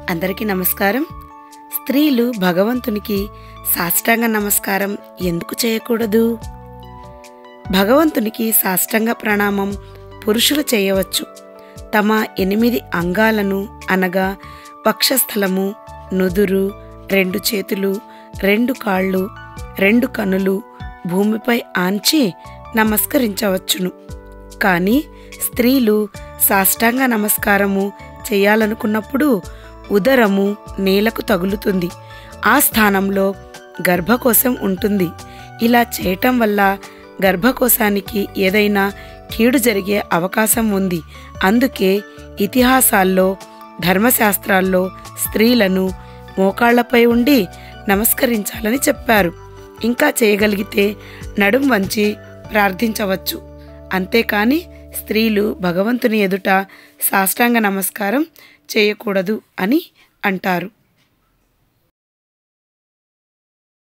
అందరికీ నమస్కారం స్త్రీలు భగవంతునికి సాష్టాంగ నమస్కారం ఎందుకు చేయకూడదు భగవంతునికి సాష్టాంగ ప్రణామం పురుషులు చేయవచ్చు తమ ఎనిమిది అంగాలను అనగా వక్షస్థలము నుదురు రెండు చేతులు రెండు కాళ్ళు రెండు కనులు భూమిపై ఆంచి నమస్కరించవచ్చును కానీ స్త్రీలు సాష్టాంగ నమస్కారము చేయాలనుకున్నప్పుడు ఉదరము నేలకు తగులుతుంది ఆ స్థానంలో గర్భకోశం ఉంటుంది ఇలా చేయటం వల్ల గర్భకోశానికి ఏదైనా కీడు జరిగే అవకాశం ఉంది అందుకే ఇతిహాసాల్లో ధర్మశాస్త్రాల్లో స్త్రీలను మోకాళ్లపై ఉండి నమస్కరించాలని చెప్పారు ఇంకా చేయగలిగితే నడుం వంచి ప్రార్థించవచ్చు అంతేకాని స్త్రీలు భగవంతుని ఎదుట సాష్టాంగ నమస్కారం చేయకూడదు అని అంటారు